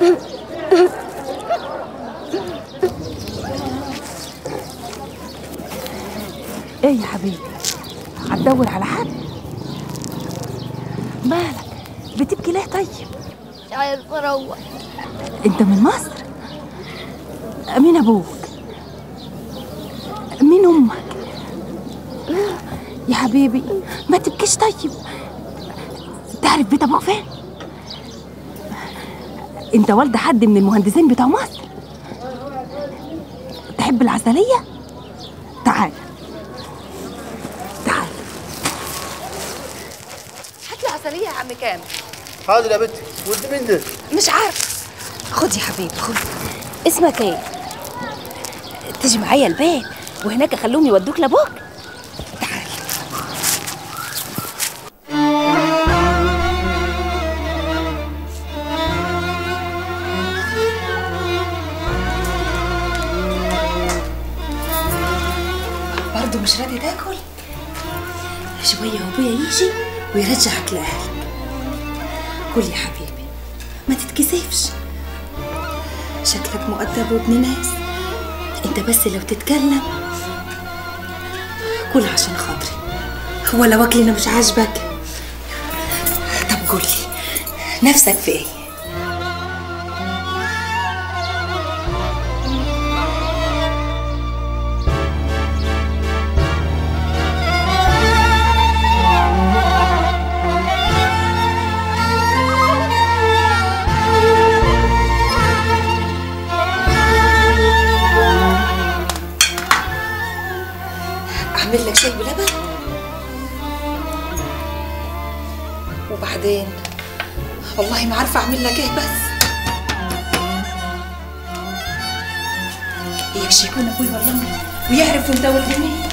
ايه يا حبيبي هتدور على حد مالك بتبكي ليه طيب مش عايز اروح انت من مصر مين ابوك مين امك يا حبيبي ما تبكيش طيب تعرف بيت ابوك فين انت والده حد من المهندسين بتوع مصر تحب العسليه تعال تعال هات لي عسلية يا عم كامل حاضر يا بنتي ودي مين ده؟ مش عارف خد يا حبيبي خد اسمك ايه؟ تيجي معايا البيت وهناك اخليهم يودوك لابوك تعال برضه مش راضي تاكل شوية وابويا يجي ويرجعك لأهلك كل يا حبيبي ما تتكسفش شكلك مؤدب وابن ناس انت بس لو تتكلم كل عشان خاطري هو لو اكلنا مش عاجبك طب قولي نفسك في ايه اعمل لك شاي بلبن وبعدين والله ما عارفه اعمل لك ايه بس يكشي يكون ابوي ولا امي ويعرف انت ولد مين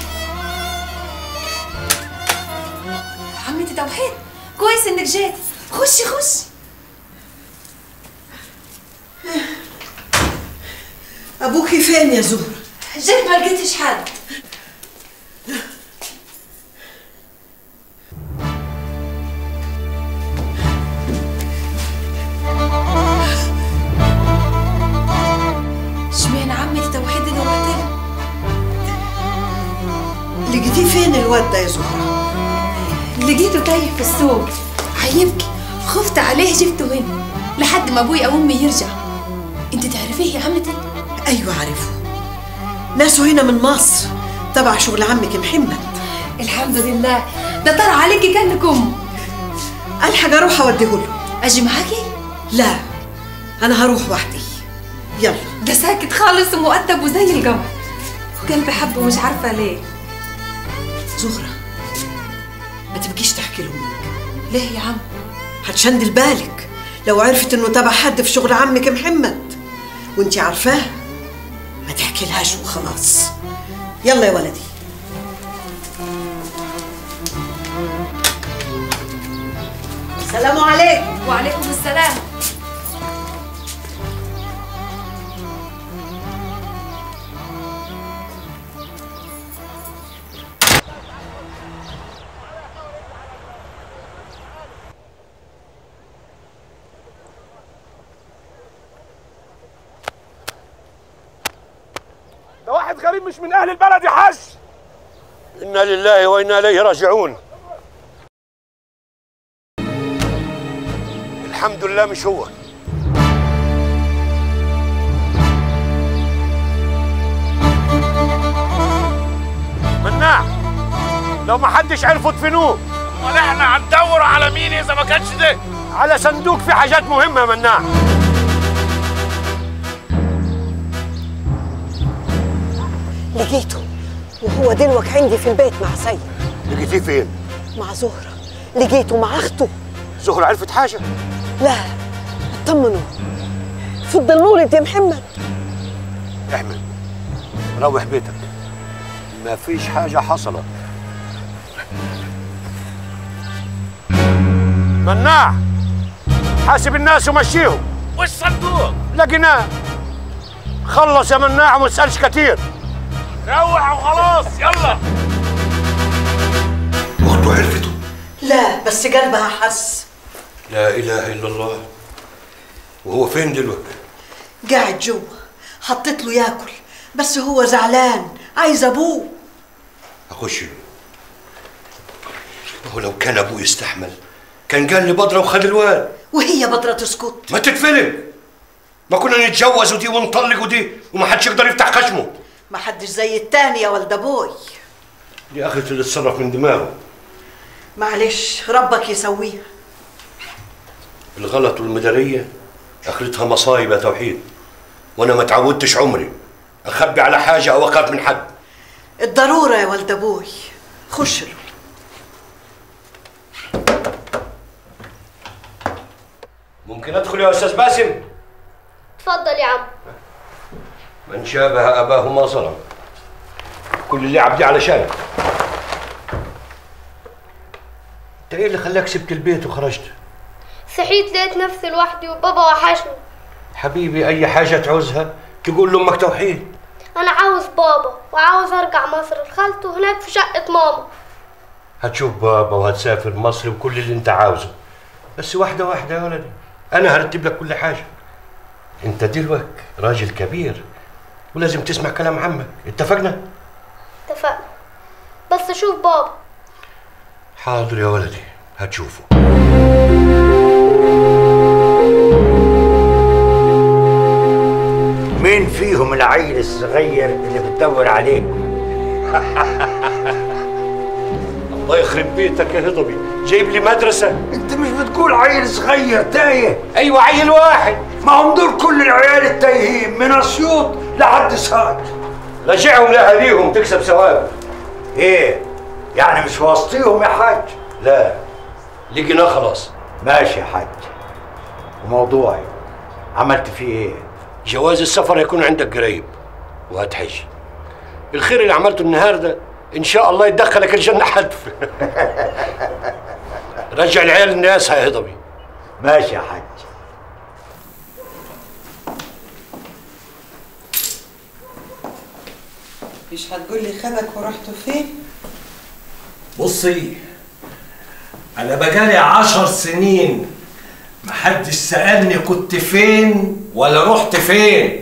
عمتي توحيد كويس انك جيت خشي خشي ابوكي فين يا زهر جيت ما لقيتش حد اشمعنى عمتي توحيد اللي قلت لقيتيه فين الواد ده يا زهرة لقيته تايه في السوق هيبكي خفت عليه جبته هنا لحد ما ابوي او امي يرجع انت تعرفيه يا عمتي ايوه عارفه ناسه هنا من مصر تبع شغل عمك محمد الحمد لله ده طار عليكي كانك ام الحق اروح اوديه له اجي معاكي لا انا هروح وحدي يلا ده ساكت خالص ومؤدب وزي القمر وقلبي حبه مش عارفه ليه زهرة ما تبقيش تحكي لأمك ليه يا عم هتشندل بالك لو عرفت انه تبع حد في شغل عمك محمد وانتي عارفاه ما تحكي لهاش وخلاص يلا يا ولدي السلام عليكم وعليكم السلام ده واحد غريب مش من اهل البلد يا حاج إنا لله وإنا إليه راجعون الحمد لله مش هو مناع لو ما حدش عرفوا تفنوه امال احنا هندور على مين اذا ما كانش ده على صندوق فيه حاجات مهمة يا مناع لقيته وهو دلوك عندي في البيت مع سيد لقيتيه فين؟ مع زهرة لقيته مع أخته زهرة عرفت حاجة؟ لا اطمنوا في الضلولة يا محمد احمد روح بيتك ما فيش حاجة حصلت مناع حاسب الناس ومشيهم والصندوق لقيناه خلص يا مناع وما تسألش كتير روح وخلاص يلا مراته عرفته لا بس قلبها حس لا إله إلا الله وهو فين دلوقتي قاعد جوه حطيت له ياكل بس هو زعلان عايز ابوه اخش له هو لو كان ابوه يستحمل كان قال لي بدره وخد الواد وهي بدرة تسكت ما تتفلم ما كنا نتجوز ودي ونطلق ودي وما حدش يقدر يفتح خشمه ما حدش زي التاني يا ولد ابوي دي اخرة اللي اتصرف من دماغه معلش ربك يسويها الغلط والمدارية اخرتها مصايب يا توحيد وانا ما تعودتش عمري اخبي على حاجه او اخاف من حد الضرورة يا ولد ابوي خش له ممكن ادخل يا استاذ باسم اتفضل يا عم من شابه اباه ما ظلم كل اللعب دي علشانك انت ايه اللي خلاك سبت البيت وخرجت صحيت لقيت نفسي لوحدي وبابا وحشني حبيبي اي حاجه تعوزها تقول لامك توحيد انا عاوز بابا وعاوز ارجع مصر لخالته هناك في شقة ماما هتشوف بابا وهتسافر مصر وكل اللي انت عاوزه بس واحده واحده يا ولدي انا هرتب لك كل حاجه انت دلوقتي راجل كبير ولازم تسمع كلام عمك اتفقنا اتفقنا بس شوف بابا حاضر يا ولدي هتشوفه مين فيهم العيل الصغير اللي بتدور عليه الله يخرب بيتك يا هضبي جايب لي مدرسه انت مش بتقول عيل صغير تايه ايوه عيل واحد ما هم دول كل العيال التايهين من اسيوط لحد سعد رجعهم لاهاليهم تكسب ثواب ايه يعني مش واسطيهم يا حاج لا لقيناه خلاص ماشي يا حاج وموضوعي عملت فيه ايه جواز السفر هيكون عندك قريب وهتحج الخير اللي عملته النهارده ان شاء الله يدخلك الجنه حتف رجع العيال الناس يا هضبي ماشي يا حاج مش هتقول لي خدك ورحتوا فين بصي انا بقالي عشر سنين محدش سألني كنت فين ولا رحت فين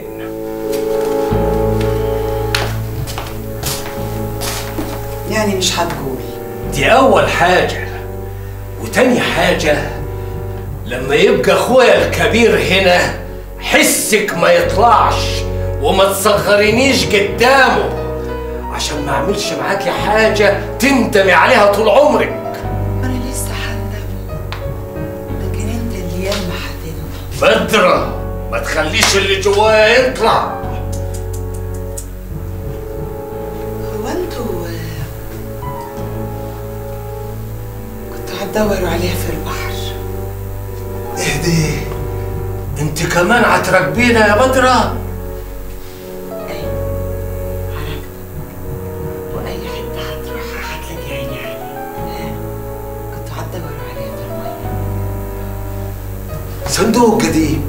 يعني مش هتقول دي اول حاجة وتاني حاجة لما يبقى اخويا الكبير هنا حسك ما يطلعش وما تصغرينيش قدامه عشان ما اعملش معاكي حاجة تندمي عليها طول عمرك انا لسه هندم لكن انت اللي ياما هتندم بدرة ما تخليش اللي جوايا يطلع هو انتوا كنتوا هتدوروا عليها في البحر اهدي انت كمان هتراقبينا يا بدرة واي حته هتروحها هتلاقي عيني عليها كنتوا هتدوروا عليها في الميه صندوق قديم